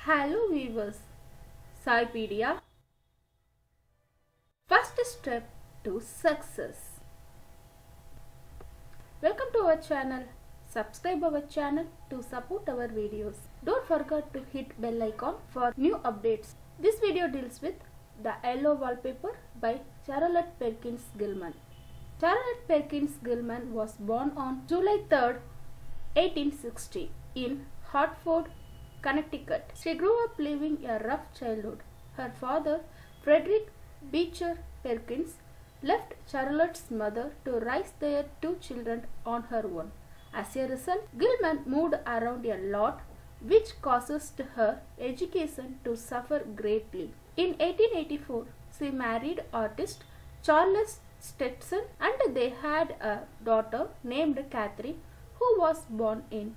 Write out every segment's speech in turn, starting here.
Hello viewers, Saipedia. First step to success. Welcome to our channel. Subscribe our channel to support our videos. Don't forget to hit bell icon for new updates. This video deals with The Yellow Wallpaper by Charlotte Perkins Gilman. Charlotte Perkins Gilman was born on July 3rd, 1860 in Hartford, Connecticut. She grew up living a rough childhood. Her father, Frederick Beecher Perkins, left Charlotte's mother to raise their two children on her own. As a result, Gilman moved around a lot, which causes her education to suffer greatly. In 1884, she married artist Charles Stetson and they had a daughter named Catherine who was born in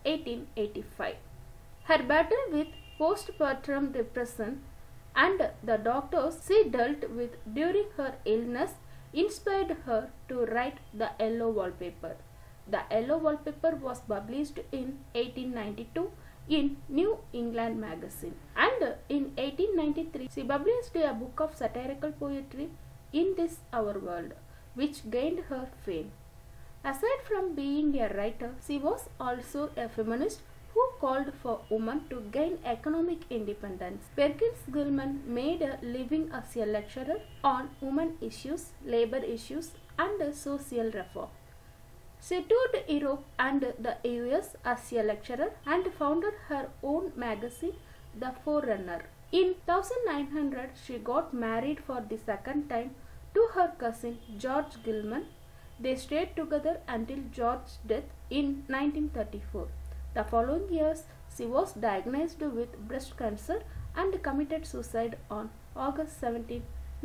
1885. Her battle with postpartum depression and the doctors she dealt with during her illness inspired her to write The Yellow Wallpaper. The Yellow Wallpaper was published in 1892 in New England magazine and in 1893 she published a book of satirical poetry in this our world which gained her fame. Aside from being a writer, she was also a feminist who called for women to gain economic independence. Perkins Gilman made a living as a lecturer on women issues, labor issues, and social reform. She toured Europe and the US as a lecturer and founded her own magazine, The Forerunner. In 1900, she got married for the second time to her cousin George Gilman. They stayed together until George's death in 1934. The following years, she was diagnosed with breast cancer and committed suicide on August 17,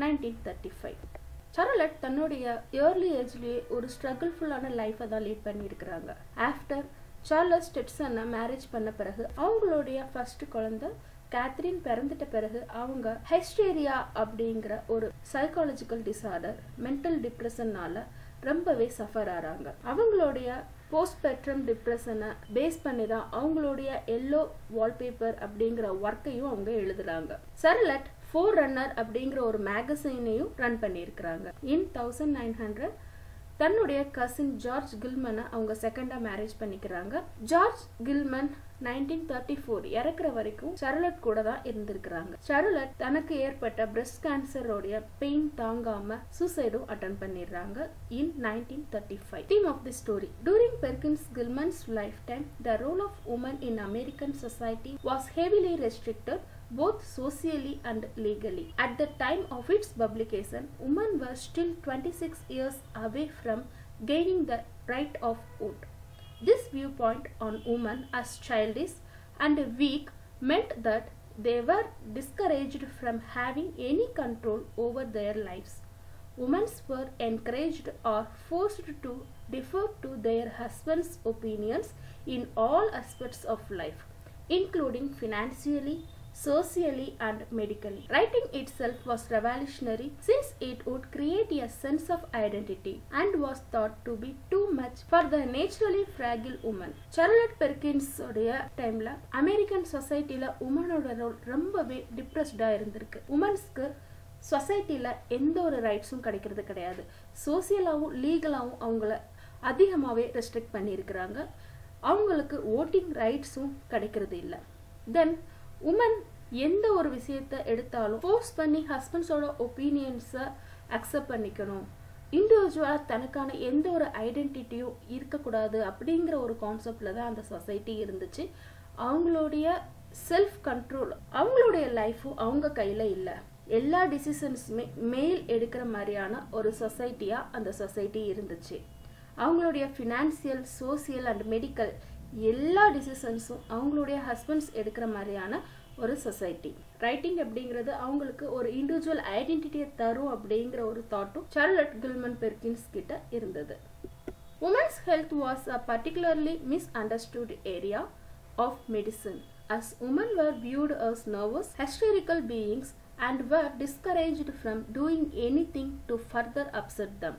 1935. சார்லட் தன்னுடைய early ஏஜ்லேயே ஒரு ஸ்ட்ரகிள்ஃபுல்லான லைஃப்பை தான் lead பண்ணியிருக்கிறாங்க after Charles ஸ்டெட்சனை marriage பண்ண பிறகு அவங்களுடைய first குழந்தை Catherine பிறந்துட்ட பிறகு அவங்க ஹெஸ்டேரியா அப்படிங்கிற ஒரு சைக்காலஜிக்கல் டிசார்டர் மென்டல் டிப்ரெஷன்னால ரொம்பவே சஃபர் ஆறாங்க அவங்களுடைய போஸ்ட் பெட்ரம் டிப்ரெஷனை பேஸ் பண்ணி தான் அவங்களுடைய எல்லோ வால்பேப்பர் அப்படிங்கிற ஒர்க்கையும் அவங்க எழுதுறாங்க சரலட் ஃபோர் ரன்னர் அப்படிங்கிற ஒரு மேகசைனையும் ரன் பண்ணியிருக்கிறாங்க இன் தௌசண்ட் நைன் ஹண்ட்ரட் தன்னுடைய கசின் ஜார்ஜ் கில்மனை அவங்க செகண்டா மேரேஜ் பண்ணிக்கிறாங்க George Gilman nineteen thirty four இறக்குற வரைக்கும் சரலட் கூட தான் இருந்திருக்கிறாங்க சரலட் தனக்கு ஏற்பட்ட பிரஸ்ட் கேன்சரோடைய பெயின் தாங்காம சூசைடும் அட்டன் பண்ணிடுறாங்க in nineteen thirty five theme of the story during Perkins Gilman's lifetime the role of woman in American society was heavily restricted both socially and legally. At the time of its publication, women were still 26 years away from gaining the right of vote. This viewpoint on women as childish and weak meant that they were discouraged from having any control over their lives. Women were encouraged or forced to defer to their husbands' opinions in all aspects of life, including financially, socially and medically. Writing itself was revolutionary since it would create a sense of identity and was thought to be too much for the naturally fragile woman. Charlotte Perkins உடைய டைம்ல American சொசைட்டில உமனோட role ரொம்பவே டிப்ரெஸ்டா இருந்திருக்கு உமன்ஸ்க்கு சொசைட்டியில் எந்த ஒரு ரைட்ஸும் கிடைக்கிறது கிடையாது சோசியலாகவும் லீகலாகவும் அவங்கள அதிகமாகவே ரெஸ்ட்ரிக்ட் பண்ணியிருக்கிறாங்க அவங்களுக்கு ஓட்டிங் ரைட்ஸும் கிடைக்கிறது இல்லை தென் உமன் எந்த ஒரு விஷயத்த எடுத்தாலும் ஃபோர்ஸ் பண்ணி ஹஸ்பண்ட்ஸோட ஒப்பீனியன்ஸை அக்செப்ட் பண்ணிக்கணும் இண்டிவிஜுவலாக தனக்கான எந்த ஒரு ஐடென்டிட்டியும் இருக்கக்கூடாது அப்படிங்கிற ஒரு கான்செப்டில் தான் அந்த சொசைட்டி இருந்துச்சு அவங்களுடைய செல்ஃப் கண்ட்ரோல் அவங்களுடைய லைஃப்பும் அவங்க கையில் இல்லை எல்லா டிசிஷன்ஸுமே மேல் எடுக்கிற மாதிரியான ஒரு சொசைட்டியாக அந்த சொசைட்டி இருந்துச்சு அவங்களுடைய ஃபினான்சியல் சோசியல் அண்ட் மெடிக்கல் எல்லா டிசிஷன்ஸும் அவங்களுடைய ஹஸ்பண்ட்ஸ் எடுக்கிற மாதிரியான ஒரு சொசைட்டி ரைட்டிங் அப்படிங்கிறது அவங்களுக்கு ஒரு இண்டிவிஜுவல் ஐடென்டிட்டியை தரும் அப்படிங்கிற ஒரு தாட்டும் சார்லட் கில்மன் பெர்கின்ஸ் கிட்ட இருந்தது woman's health was a particularly misunderstood area of medicine as woman were viewed as nervous hysterical beings and were discouraged from doing anything to further upset them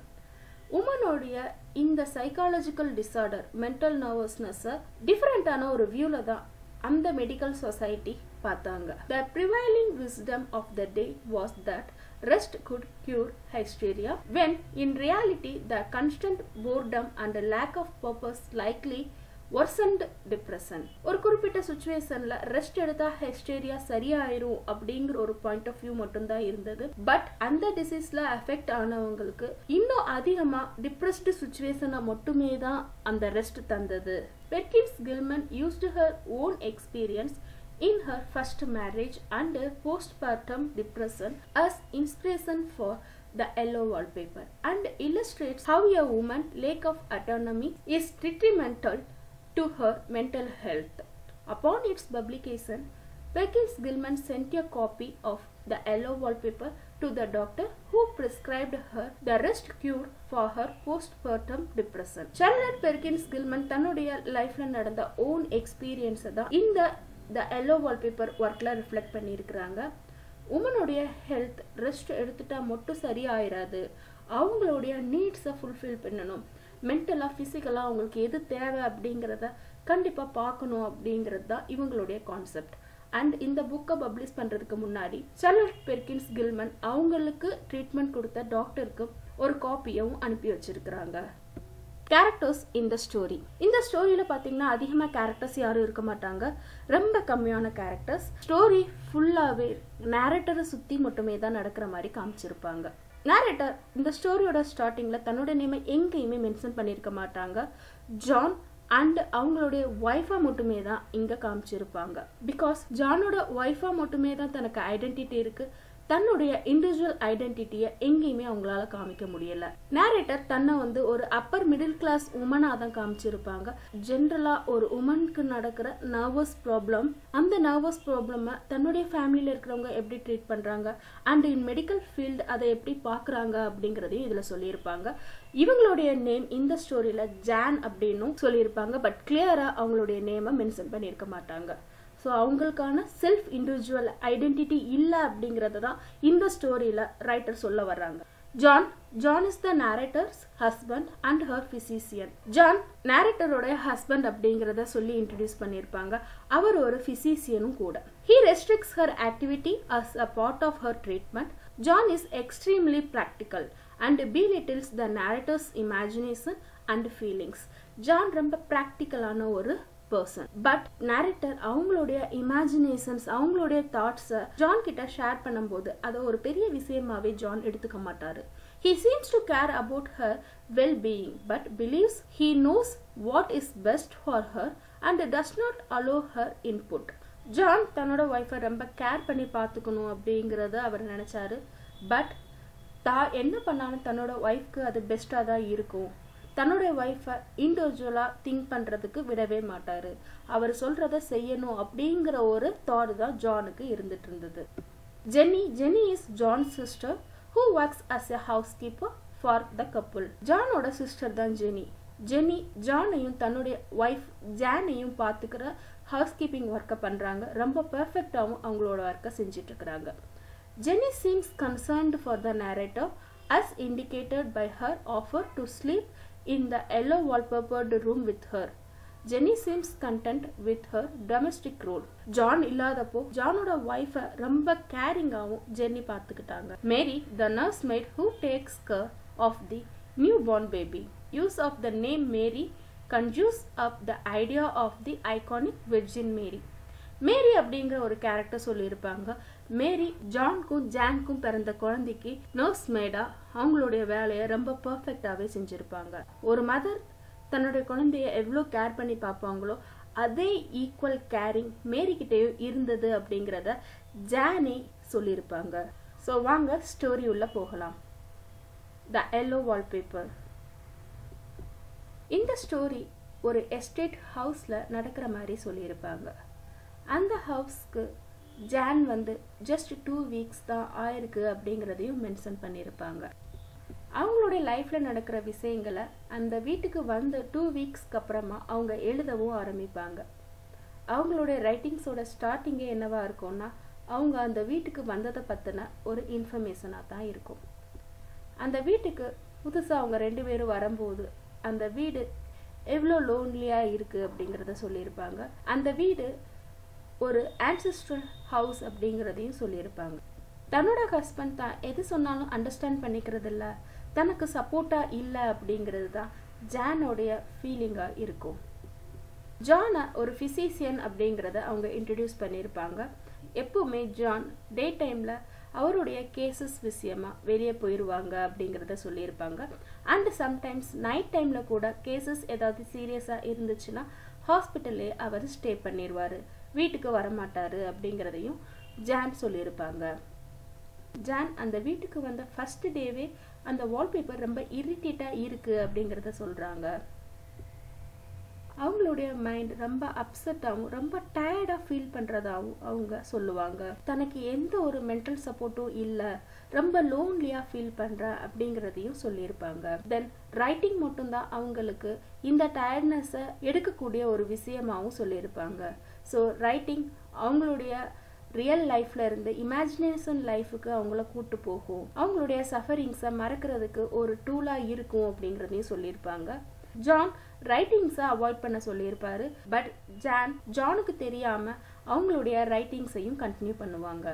உமனோடைய இந்த psychological disorder mental நர்வஸ்னஸை டிஃப்ரெண்ட்டான ஒரு வியூவில் தான் அந்த medical society பார்த்தாங்க the prevailing wisdom of the day was that rest could cure hysteria when in reality the constant boredom and lack of purpose likely worsened depression ஒரு குறிப்பிட்ட சுச்சுவேஷன்ல ரெஸ்ட் எடுத்தா ஹெஸ்டேரியா சரியாயிரும் அப்படிங்கிற ஒரு பாயிண்ட் ஆஃப் வியூ மட்டும்தான் இருந்தது பட் அந்த டிசீஸ்ல அஃபெக்ட் ஆனவங்களுக்கு இன்னும் அதிகமா டிப்ரெஸ்டு சுச்சுவேஷனை மட்டுமே தான் அந்த ரெஸ்ட் தந்தது Perkins Gilman used her own experience in her first marriage and postpartum depression as inspiration for the yellow wallpaper and illustrates how a woman's lack of autonomy is detrimental to her mental health. Upon its publication, Perkins Gilman sent a copy of the yellow wallpaper to the doctor who prescribed her the rest cure for her postpartum depression. Charlotte Perkins Gilman தன்னுடைய லைஃப்ல நடந்த own எக்ஸ்பீரியன்ஸை தான் இந்த the yellow wallpaper ஒர்க்கில் reflect பண்ணியிருக்கிறாங்க உமனுடைய health rest எடுத்துட்டா மட்டும் சரியாயிராது அவங்களுடைய நீட்ஸை ஃபுல்ஃபில் பண்ணணும் மென்டலாக ஃபிசிக்கலாக அவங்களுக்கு எது தேவை அப்படிங்கிறத கண்டிப்பாக பார்க்கணும் அப்படிங்கிறது தான் இவங்களுடைய கான்செப்ட் அண்ட் இந்த புக்கை பப்ளிஷ் பண்ணுறதுக்கு முன்னாடி சார்லட் பெர்கின்ஸ் கில்மன் அவங்களுக்கு ட்ரீட்மெண்ட் கொடுத்த டாக்டருக்கு ஒரு காப்பியவும் அனுப்பி வச்சிருக்கிறாங்க கேரக்டர்ஸ் இந்த ஸ்டோரி இந்த ஸ்டோரியில் பார்த்தீங்கன்னா அதிகமாக கேரக்டர்ஸ் யாரும் இருக்க மாட்டாங்க ரொம்ப கம்மியான கேரக்டர்ஸ் ஸ்டோரி ஃபுல்லாகவே நேரேட்டரை சுற்றி மட்டுமே தான் நடக்கிற மாதிரி காமிச்சிருப்பாங்க நேரேட்டர் இந்த ஸ்டோரியோட ஸ்டார்டிங்கில் தன்னோட நேமை எங்கேயுமே மென்ஷன் பண்ணியிருக்க மாட்டாங்க ஜான் அண்ட் அவங்களுடைய ஒய்ஃபா மட்டுமே தான் இங்கே காமிச்சிருப்பாங்க பிகாஸ் ஜானோட ஒய்ஃபா மட்டுமே தான் தனக்கு ஐடென்டிட்டி இருக்கு தன்னுடைய இண்டிவிஜுவல் ஐடென்டிட்டியை எங்கேயுமே அவங்களால காமிக்க முடியல நேரேட்டர் தன்னை வந்து ஒரு அப்பர் மிடில் கிளாஸ் உமனா தான் காமிச்சிருப்பாங்க ஜென்ரலா ஒரு உமனுக்கு நடக்கிற நர்வஸ் ப்ராப்ளம் அந்த நர்வஸ் ப்ராப்ளமை தன்னுடைய ஃபேமிலியில் இருக்கிறவங்க எப்படி ட்ரீட் பண்றாங்க அண்ட் இன் மெடிக்கல் ஃபீல்டு அதை எப்படி பார்க்குறாங்க அப்படிங்கிறதையும் இதில் சொல்லியிருப்பாங்க இவங்களுடைய நேம் இந்த ஸ்டோரியில ஜான் அப்படின்னும் சொல்லியிருப்பாங்க பட் கிளியரா அவங்களுடைய நேமை மென்ஷன் பண்ணியிருக்க மாட்டாங்க ஸோ அவங்களுக்கான செல்ஃப் இண்டிவிஜுவல் ஐடென்டிட்டி இல்லை அப்படிங்கிறத தான் இந்த ஸ்டோரியில் ரைட்டர் சொல்ல வர்றாங்க John John is the narrator's husband and her physician John நேரேட்டரோட ஹஸ்பண்ட் அப்படிங்கிறத சொல்லி இன்ட்ரடியூஸ் பண்ணியிருப்பாங்க அவர் ஒரு ஃபிசிசியனும் கூட he restricts her activity as a part of her treatment John is extremely practical and belittles the narrator's imagination and feelings John ரொம்ப ப்ராக்டிக்கலான ஒரு பர்சன் பட் நேரேட்டர் அவங்களுடைய இமேஜினேஷன்ஸ் அவங்களுடைய தாட்ஸை ஜான் கிட்ட ஷேர் பண்ணும்போது அதை ஒரு பெரிய விஷயமாவே ஜான் எடுத்துக்க மாட்டாரு he seems to care about her well being but believes he knows what is best for her and does not allow her input John தன்னோட ஒய்ஃபை ரொம்ப கேர் பண்ணி பார்த்துக்கணும் அப்படிங்கிறத அவர் நினைச்சாரு பட் தா என்ன பண்ணாலும் தன்னோட ஒய்ஃப்க்கு அது பெஸ்ட்டாக தான் இருக்கும் தன்னுடைய ஒய்ஃபை இண்டிவிஜுவலாக திங்க் பண்ணுறதுக்கு விடவே மாட்டார் அவர் சொல்கிறத செய்யணும் அப்படிங்கிற ஒரு தாட் தான் ஜானுக்கு இருந்துட்டு இருந்தது Jennie Jennie is John sister who works as a housekeeper for the couple ஜானோட சிஸ்டர் தான் ஜெனி ஜெனி ஜானையும் தன்னுடைய ஒய்ஃப் ஜானையும் பார்த்துக்கிற ஹவுஸ் கீப்பிங் ஒர்க்கை பண்ணுறாங்க ரொம்ப பெர்ஃபெக்டாகவும் அவங்களோட ஒர்க்கை செஞ்சுட்டு இருக்கிறாங்க Jenny seems concerned for the narrator as indicated by her offer to sleep in the yellow wallpapered room with her. Jenny seems content with her domestic role John இல்லாதப்போ ஜானோட ஒய்ஃபை ரொம்ப கேரிங்காகவும் ஜென்னி பார்த்துக்கிட்டாங்க Mary the nurse maid who takes care of the newborn baby use of the name Mary conjures up the idea of the iconic Virgin Mary Mary அப்படிங்கிற ஒரு character சொல்லியிருப்பாங்க மேரி ஜான்க்கும் ஜான்க்கும் பிறந்த குழந்தைக்கு நர்ஸ் மேடா அவங்களுடைய வேலையை ரொம்ப பர்ஃபெக்டாகவே செஞ்சுருப்பாங்க ஒரு மதர் தன்னுடைய குழந்தைய எவ்வளோ கேர் பண்ணி பார்ப்பாங்களோ அதே ஈக்குவல் கேரிங் மேரிக்கிட்டேயும் இருந்தது அப்படிங்கிறத ஜானி சொல்லியிருப்பாங்க ஸோ வாங்க ஸ்டோரி உள்ள போகலாம் த எல்லோ வால்பேப்பர் இந்த ஸ்டோரி ஒரு எஸ்டேட் ஹவுஸில் நடக்கிற மாதிரி சொல்லியிருப்பாங்க அந்த ஹவுஸ்க்கு ஜான் வந்து ஜஸ்ட் டூ வீக்ஸ் தான் ஆயிருக்கு அப்படிங்கிறதையும் மென்ஷன் பண்ணியிருப்பாங்க அவங்களுடைய லைஃப்பில் நடக்கிற விஷயங்களை அந்த வீட்டுக்கு வந்த டூ வீக்ஸ்க்கு அப்புறமா அவங்க எழுதவும் ஆரம்பிப்பாங்க அவங்களுடைய ரைட்டிங்ஸோட ஸ்டார்டிங்கே என்னவா இருக்கும்னா அவங்க அந்த வீட்டுக்கு வந்ததை பற்றின ஒரு இன்ஃபர்மேஷனாக தான் இருக்கும் அந்த வீட்டுக்கு புதுசாக அவங்க ரெண்டு பேரும் வரும்போது அந்த வீடு எவ்வளோ லோன்லியாக இருக்குது அப்படிங்கிறத சொல்லியிருப்பாங்க அந்த வீடு ஒரு ஆன்செஸ்ட்ரல் ஹவுஸ் அப்படிங்கிறதையும் சொல்லியிருப்பாங்க தன்னோட ஹஸ்பண்ட் தான் எது சொன்னாலும் அண்டர்ஸ்டாண்ட் பண்ணிக்கிறது இல்ல தனக்கு சப்போர்ட்டாக இல்லை அப்படிங்கிறது தான் ஜானோடைய ஃபீலிங்காக இருக்கும் ஜானை ஒரு ஃபிசிஷியன் அப்படிங்கிறத அவங்க இன்ட்ரடியூஸ் பண்ணியிருப்பாங்க எப்பவுமே ஜான் டே டைமில் அவருடைய கேசஸ் விஷயமா வெளியே போயிடுவாங்க அப்படிங்கிறத சொல்லியிருப்பாங்க அண்ட் சம்டைம்ஸ் நைட் டைமில் கூட கேசஸ் ஏதாவது சீரியஸாக இருந்துச்சுன்னா ஹாஸ்பிட்டல்லே அவர் ஸ்டே பண்ணிடுவார் வீட்டுக்கு வரமாட்டார் அப்படிங்கிறதையும் ஜான் சொல்லியிருப்பாங்க ஜான் அந்த வீட்டுக்கு வந்த ஃபர்ஸ்ட் டேவே அந்த வால்பேப்பர் ரொம்ப இரிட்டேட்டாக இருக்குது அப்படிங்கிறத சொல்கிறாங்க அவங்களுடைய மைண்ட் ரொம்ப அப்செட்டாகவும் ரொம்ப டயர்டாக ஃபீல் பண்ணுறதாகவும் அவங்க சொல்லுவாங்க தனக்கு எந்த ஒரு மென்டல் சப்போர்ட்டும் இல்லை ரொம்ப லோன்லியாக ஃபீல் பண்ணுறேன் அப்படிங்கிறதையும் சொல்லியிருப்பாங்க தென் ரைட்டிங் மட்டும்தான் அவங்களுக்கு இந்த டயர்ட்னஸை எடுக்கக்கூடிய ஒரு விஷயமாகவும் சொல்லியிருப்பாங்க ஸோ ரைட்டிங் அவங்களுடைய ரியல் லைஃப்ல இருந்து இமேஜினேஷன் லைஃபுக்கு அவங்கள கூட்டு போகும் அவங்களுடைய சஃபரிங்ஸை மறக்கிறதுக்கு ஒரு டூலாக இருக்கும் அப்படிங்கிறதையும் சொல்லியிருப்பாங்க ஜான் ரைட்டிங்ஸை அவாய்ட் பண்ண சொல்லியிருப்பாரு பட் ஜான் ஜானுக்கு தெரியாம அவங்களுடைய ரைட்டிங்ஸையும் கண்டினியூ பண்ணுவாங்க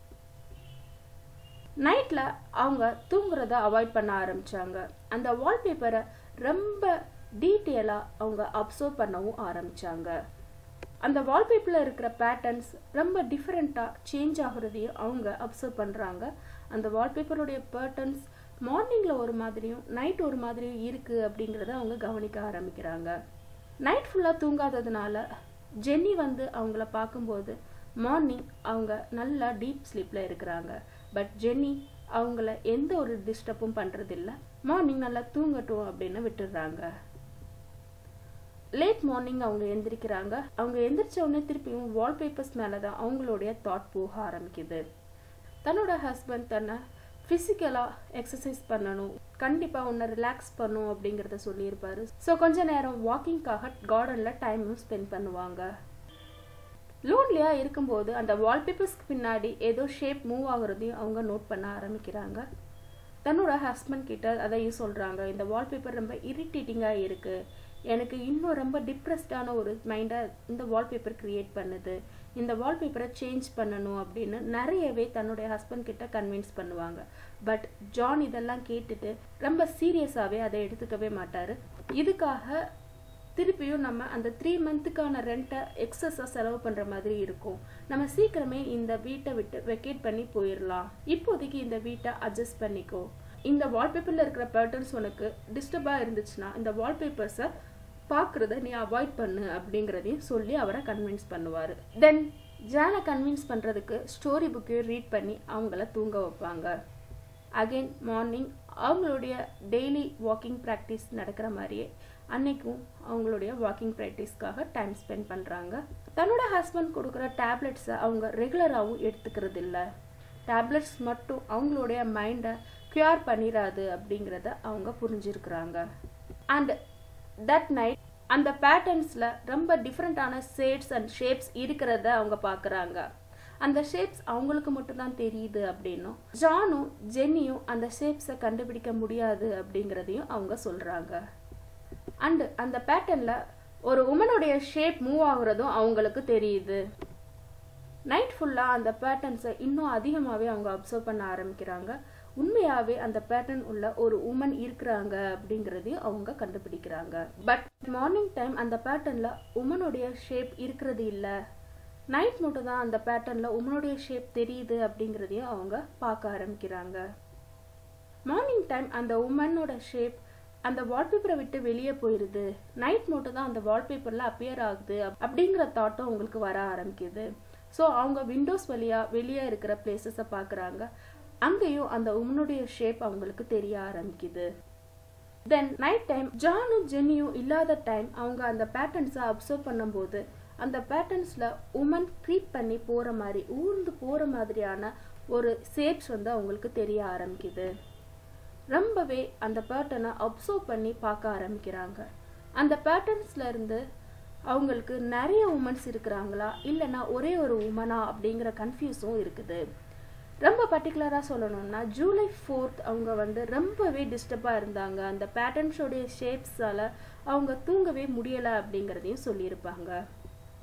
நைட்ல அவங்க தூங்குறத அவாய்ட் பண்ண ஆரம்பிச்சாங்க அந்த வால்பேப்பரை ரொம்ப டீட்டெயிலா அவங்க அப்சர்வ் பண்ணவும் ஆரம்பிச்சாங்க அந்த வால்பேப்பரில் இருக்கிற பேட்டர்ன்ஸ் ரொம்ப டிஃப்ரெண்ட்டாக சேஞ்ச் ஆகுறதையும் அவங்க அப்சர்வ் பண்ணுறாங்க அந்த வால்பேப்பருடைய பேட்டர்ன்ஸ் மார்னிங்கில் ஒரு மாதிரியும் நைட் ஒரு மாதிரியும் இருக்குது அப்படிங்கிறத அவங்க கவனிக்க ஆரம்பிக்கிறாங்க நைட் ஃபுல்லாக தூங்காததுனால ஜென்னி வந்து அவங்கள பார்க்கும்போது மார்னிங் அவங்க நல்லா டீப் ஸ்லீப்பில் இருக்கிறாங்க பட் ஜென்னி அவங்கள எந்த ஒரு டிஸ்டர்பும் பண்ணுறதில்ல மார்னிங் நல்லா தூங்கட்டும் அப்படின்னு விட்டுடுறாங்க லேட் மார்னிங் அவங்க எந்திரிக்கிறாங்க அவங்க எந்திரிச்ச உடனே திருப்பியும் வால்பேப்பர்ஸ் மேலே தான் அவங்களுடைய தாட் போக ஆரம்பிக்குது தன்னோட ஹஸ்பண்ட் தன்னை ஃபிசிக்கலாக எக்ஸசைஸ் பண்ணணும் கண்டிப்பாக உன்னை ரிலாக்ஸ் பண்ணும் அப்படிங்கிறத சொல்லியிருப்பாரு ஸோ கொஞ்ச நேரம் வாக்கிங்காக கார்டனில் டைமும் ஸ்பெண்ட் பண்ணுவாங்க லோன்லியாக இருக்கும்போது அந்த வால்பேப்பர்ஸ்க்கு பின்னாடி ஏதோ ஷேப் மூவ் ஆகுறதையும் அவங்க நோட் பண்ண ஆரம்பிக்கிறாங்க தன்னோட ஹஸ்பண்ட் கிட்ட அதையும் சொல்கிறாங்க இந்த வால்பேப்பர் ரொம்ப இரிட்டேட்டிங்காக இருக்குது எனக்கு இன்னும் ரொம்ப டிப்ரெஸ்டான ஒரு மைண்டை இந்த வால்பேப்பர் க்ரியேட் பண்ணுது இந்த வால்பேப்பரை சேஞ்ச் பண்ணணும் அப்படின்னு நிறையவே தன்னுடைய ஹஸ்பண்ட் கிட்ட கன்வின்ஸ் பண்ணுவாங்க பட் ஜான் இதெல்லாம் கேட்டுட்டு ரொம்ப சீரியஸாகவே அதை எடுத்துக்கவே மாட்டார் இதுக்காக திருப்பியும் நம்ம அந்த த்ரீ மந்த்துக்கான ரெண்ட்டை எக்ஸஸாக செலவு பண்ணுற மாதிரி இருக்கும் நம்ம சீக்கிரமே இந்த வீட்டை விட்டு வெக்கேட் பண்ணி போயிடலாம் இப்போதைக்கு இந்த வீட்டை அட்ஜஸ்ட் பண்ணிக்கோ இந்த வால்பேப்பரில் இருக்கிற பேட்டர்ன்ஸ் உனக்கு டிஸ்டர்பாக இருந்துச்சுன்னா இந்த வால்பேப்பர்ஸை பார்க்குறத நீ அவாய்ட் பண்ணு அப்படிங்கிறதையும் சொல்லி அவரை கன்வின்ஸ் பண்ணுவார் தென் ஜானை கன்வின்ஸ் பண்ணுறதுக்கு ஸ்டோரி புக்கையும் ரீட் பண்ணி அவங்கள தூங்க வைப்பாங்க அகெயின் மார்னிங் அவங்களுடைய டெய்லி வாக்கிங் ப்ராக்டிஸ் நடக்கிற மாதிரியே அன்னைக்கும் அவங்களுடைய வாக்கிங் ப்ராக்டிஸ்க்காக டைம் ஸ்பெண்ட் பண்ணுறாங்க தன்னோட ஹஸ்பண்ட் கொடுக்குற டேப்லெட்ஸை அவங்க ரெகுலராகவும் எடுத்துக்கிறது இல்லை டேப்லெட்ஸ் மட்டும் அவங்களுடைய மைண்டை க்யூர் பண்ணிடாது அப்படிங்கிறத அவங்க புரிஞ்சிருக்கிறாங்க அண்ட் தட் நைட் அந்த பேட்டர்ன்ஸில் ரொம்ப டிஃப்ரெண்ட்டான ஷேட்ஸ் அண்ட் ஷேப்ஸ் இருக்கிறத அவங்க பார்க்குறாங்க அந்த ஷேப்ஸ் அவங்களுக்கு மட்டும்தான் தெரியுது அப்படின்னும் ஜானும் ஜென்னியும் அந்த ஷேப்ஸை கண்டுபிடிக்க முடியாது அப்படிங்கிறதையும் அவங்க சொல்கிறாங்க அண்டு அந்த பேட்டர்னில் ஒரு உமனுடைய ஷேப் மூவ் ஆகுறதும் அவங்களுக்கு தெரியுது நைட் ஃபுல்லாக அந்த பேட்டர்ன்ஸை இன்னும் அதிகமாகவே அவங்க அப்சர்வ் பண்ண ஆரம்பிக்கிறாங்க உண்மையாகவே அந்த பேட்டர்ன் உள்ள ஒரு உமன் இருக்கிறாங்க அப்படிங்கிறதையும் அவங்க கண்டுபிடிக்கிறாங்க பட் மார்னிங் டைம் அந்த பேட்டர்னில் உமனுடைய ஷேப் இருக்கிறது இல்லை நைட் மட்டும் தான் அந்த பேட்டர்னில் உமனுடைய ஷேப் தெரியுது அப்படிங்கிறதையும் அவங்க பார்க்க ஆரம்பிக்கிறாங்க மார்னிங் டைம் அந்த உமனோட ஷேப் அந்த வால்பேப்பரை விட்டு வெளியே போயிடுது நைட் மட்டும் தான் அந்த வால்பேப்பரில் அப்பியர் ஆகுது அப்படிங்கிற தாட்டும் அவங்களுக்கு வர ஆரம்பிக்குது ஸோ அவங்க விண்டோஸ் வழியாக வெளியே இருக்கிற பிளேசஸை பார்க்குறாங்க அங்கேயும் அந்த உமனுடைய ஷேப் அவங்களுக்கு தெரிய ஆரம்பிக்குது தென் நைட் டைம் ஜானும் ஜென்னியும் இல்லாத டைம் அவங்க அந்த பேட்டர்ன்ஸை அப்சர்வ் பண்ணும்போது அந்த பேட்டர்ன்ஸில் உமன் க்ரீப் பண்ணி போகிற மாதிரி ஊர்ந்து போகிற மாதிரியான ஒரு ஷேப்ஸ் வந்து அவங்களுக்கு தெரிய ஆரம்பிக்குது ரொம்பவே அந்த பேட்டர்னை அப்சர்வ் பண்ணி பார்க்க ஆரம்பிக்கிறாங்க அந்த பேட்டர்ன்ஸ்ல இருந்து அவங்களுக்கு நிறைய உமன்ஸ் இருக்கிறாங்களா இல்லைன்னா ஒரே ஒரு உமனா அப்படிங்கிற கன்ஃபியூஸும் இருக்குது ரொம்ப பர்டிகுலராக சொல்லணும்னா ஜூலை ஃபோர்த் அவங்க வந்து ரொம்பவே டிஸ்டர்பாக இருந்தாங்க அந்த பேட்டர்ன்ஸோடைய ஷேப்ஸால் அவங்க தூங்கவே முடியலை அப்படிங்கிறதையும் சொல்லியிருப்பாங்க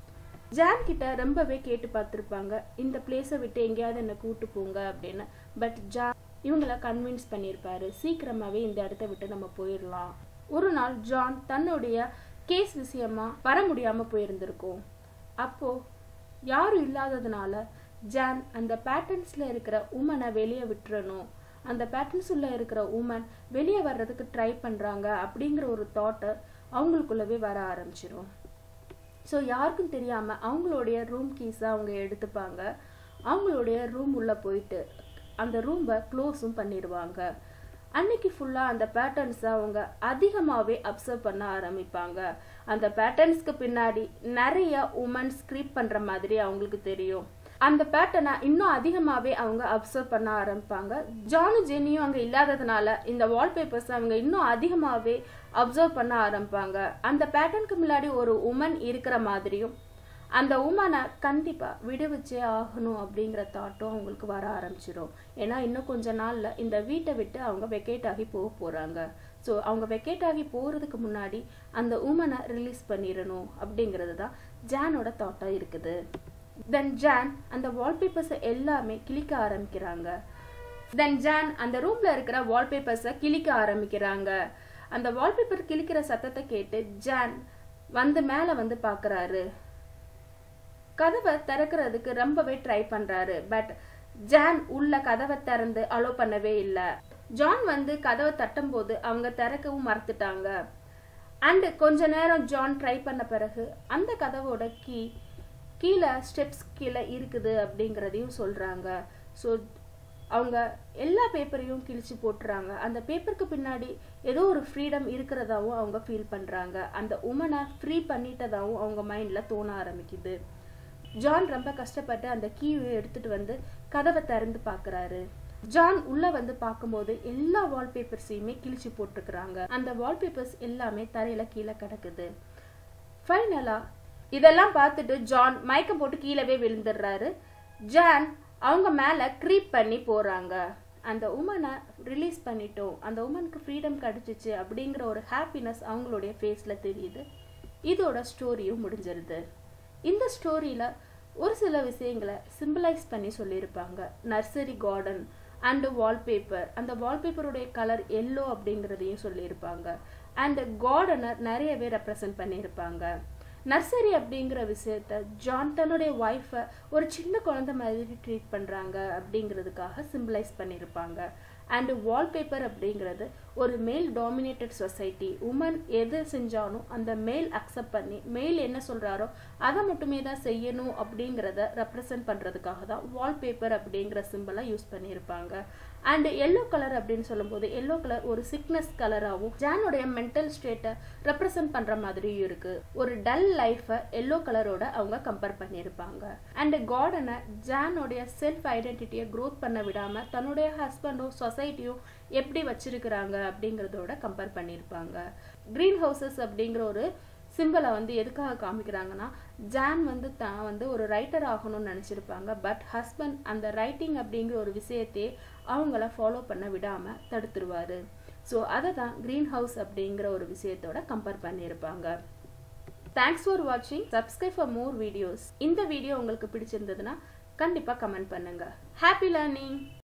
ஜான் கிட்ட ரொம்பவே கேட்டு பார்த்துருப்பாங்க இந்த பிளேஸை விட்டு எங்கேயாவது என்னை கூட்டு போங்க அப்படின்னு பட் ஜான் இவங்கள கன்வின்ஸ் பண்ணியிருப்பாரு சீக்கிரமாவே இந்த இடத்த விட்டு நம்ம போயிடலாம் ஒரு நாள் ஜான் தன்னுடைய கேஸ் விஷயமா வர முடியாம போயிருந்திருக்கும் அப்போ யாரும் இல்லாததுனால ஜான் அந்த பேட்டர்ன்ஸ்ல இருக்கிற உமனை வெளியே விட்டுறணும் அந்த பேட்டர்ன்ஸ் உள்ள இருக்கிற உமன் வெளியே வர்றதுக்கு ட்ரை பண்றாங்க அப்படிங்கிற ஒரு தாட்டை அவங்களுக்குள்ளவே வர ஆரம்பிச்சிரும் ஸோ யாருக்கும் தெரியாமல் அவங்களுடைய ரூம் கீஸை அவங்க எடுத்துப்பாங்க அவங்களுடைய ரூம் உள்ளே போயிட்டு அந்த ரூமை க்ளோஸும் பண்ணிடுவாங்க அன்னைக்கு ஃபுல்லாக அந்த பேட்டர்ன்ஸை அவங்க அதிகமாகவே அப்சர்வ் பண்ண ஆரம்பிப்பாங்க அந்த பேட்டர்ன்ஸ்க்கு பின்னாடி நிறைய உமன் ஸ்கிரிப் பண்ணுற மாதிரி அவங்களுக்கு தெரியும் அந்த பேட்டர்னை இன்னும் அதிகமாகவே அவங்க அப்சர்வ் பண்ண ஆரம்பிப்பாங்க ஜானு ஜெனியும் அங்கே இல்லாததுனால இந்த வால்பேப்பர்ஸ் அவங்க இன்னும் அதிகமாகவே அப்சர்வ் பண்ண ஆரம்பிப்பாங்க அந்த பேட்டர்னுக்கு முன்னாடி ஒரு உமன் இருக்கிற மாதிரியும் அந்த உமனை கண்டிப்பாக விடுவிச்சே ஆகணும் அப்படிங்கிற தாட்டும் அவங்களுக்கு வர ஆரம்பிச்சிடும் ஏன்னா இன்னும் கொஞ்ச நாளில் இந்த வீட்டை விட்டு அவங்க வெக்கேட் ஆகி போக போகிறாங்க ஸோ அவங்க வெக்கேட் ஆகி போகிறதுக்கு முன்னாடி அந்த உமனை ரிலீஸ் பண்ணிடணும் அப்படிங்கிறது தான் ஜானோட தாட்டாக இருக்குது தென் ஜான் அந்த வால்பேப்பர்ஸை எல்லாமே கிளிக்க ஆரம்பிக்கிறாங்க தென் ஜான் அந்த ரூம்ல இருக்கிற வால்பேப்பர்ஸை கிளிக்க ஆரம்பிக்கிறாங்க அந்த வால்பேப்பர் கிளிக்கிற சத்தத்தை கேட்டு ஜான் வந்து மேலே வந்து பார்க்குறாரு கதவை திறக்கிறதுக்கு ரொம்பவே ட்ரை பண்றாரு பட் ஜான் உள்ள கதவை திறந்து அலோ பண்ணவே இல்லை ஜான் வந்து கதவை தட்டும் போது அவங்க திறக்கவும் மறுத்துட்டாங்க அண்ட் கொஞ்ச நேரம் ஜான் ட்ரை பண்ண பிறகு அந்த கதவோட கீ கீழே ஸ்டெப்ஸ் கீழே இருக்குது அப்படிங்கிறதையும் சொல்கிறாங்க ஸோ அவங்க எல்லா பேப்பரையும் கிழிச்சு போட்டுறாங்க அந்த பேப்பருக்கு பின்னாடி ஏதோ ஒரு ஃப்ரீடம் இருக்கிறதாவும் அவங்க ஃபீல் பண்ணுறாங்க அந்த உமனை ஃப்ரீ பண்ணிட்டதாகவும் அவங்க மைண்டில் தோண ஆரம்பிக்குது ஜான் ரொம்ப கஷ்டப்பட்டு அந்த கீயை எடுத்துட்டு வந்து கதவை திறந்து பார்க்குறாரு ஜான் உள்ள வந்து பார்க்கும்போது எல்லா வால்பேப்பர்ஸையுமே கிழிச்சு போட்டிருக்கிறாங்க அந்த வால்பேப்பர்ஸ் எல்லாமே தரையில கீழே கிடக்குது ஃபைனலா இதெல்லாம் பார்த்துட்டு ஜான் மயக்கம் போட்டு கீழவே விழுந்துடுறாரு ஜான் அவங்க மேல க்ரீப் பண்ணி போறாங்க அந்த உமனை ரிலீஸ் பண்ணிட்டோம் அந்த உமனுக்கு ஃப்ரீடம் கிடைச்சிச்சு அப்படிங்கிற ஒரு ஹாப்பினஸ் அவங்களுடைய ஃபேஸில் தெரியுது இதோட ஸ்டோரியும் முடிஞ்சிருது இந்த ஸ்டோரியில் ஒரு சில விஷயங்களை சிம்பிளைஸ் பண்ணி சொல்லியிருப்பாங்க நர்சரி கார்டன் அண்டு வால்பேப்பர் அந்த வால்பேப்பருடைய கலர் எல்லோ அப்படிங்கிறதையும் சொல்லியிருப்பாங்க அண்ட் கார்டனர் நிறையவே ரெப்ரசன்ட் பண்ணியிருப்பாங்க நர்சரி அப்படிங்கிற விஷயத்த ஜான் தன்னுடைய ஒய்ஃபை ஒரு சின்ன குழந்தை மாதிரி ட்ரீட் பண்ணுறாங்க அப்படிங்கிறதுக்காக சிம்பிளைஸ் பண்ணியிருப்பாங்க அண்டு வால்பேப்பர் அப்படிங்கிறது ஒரு மேல் டாமினேட்டட் சொசைட்டி உமன் எது செஞ்சாலும் அந்த மேல் அக்செப்ட் பண்ணி மேல் என்ன சொல்கிறாரோ அதை மட்டுமே தான் செய்யணும் அப்படிங்கிறத ரெப்ரசன்ட் பண்ணுறதுக்காக தான் வால்பேப்பர் அப்படிங்கிற சிம்பிளை யூஸ் பண்ணியிருப்பாங்க அண்ட் எல்லோ கலர் அப்படின்னு சொல்லும்போது எல்லோ கலர் ஒரு சிக்னஸ் கலராகவும் ஜானுடைய மென்டல் ஸ்டேட்டை ரெப்ரசன்ட் பண்ணுற மாதிரியும் இருக்கு ஒரு டல் லைஃப்பை எல்லோ கலரோட அவங்க கம்பேர் பண்ணியிருப்பாங்க அண்ட் கார்டனை ஜானோடைய செல்ஃப் ஐடென்டிட்டியை க்ரோத் பண்ண விடாமல் தன்னுடைய ஹஸ்பண்டும் சொசைட்டியும் எப்படி வச்சிருக்கிறாங்க அப்படிங்கிறதோட கம்பேர் பண்ணியிருப்பாங்க க்ரீன் ஹவுசஸ் அப்படிங்கிற ஒரு சிம்பிளை வந்து எதுக்காக காமிக்கிறாங்கன்னா ஜான் வந்து தான் வந்து ஒரு ரைட்டர் ஆகணும்னு நினச்சிருப்பாங்க பட் ஹஸ்பண்ட் அந்த ரைட்டிங் அப்படிங்கிற ஒரு விஷயத்தையே அவங்கள ஃபாலோ பண்ண விடாமல் தடுத்துருவார் ஸோ அதை தான் க்ரீன் ஹவுஸ் அப்படிங்கிற ஒரு விஷயத்தோட கம்பேர் பண்ணியிருப்பாங்க தேங்க்ஸ் ஃபார் வாட்சிங் சப்ஸ்கிரைப் ஃபார் மோர் வீடியோஸ் இந்த வீடியோ உங்களுக்கு பிடிச்சிருந்ததுன்னா கண்டிப்பாக கமெண்ட் பண்ணுங்கள் ஹாப்பி லேர்னிங்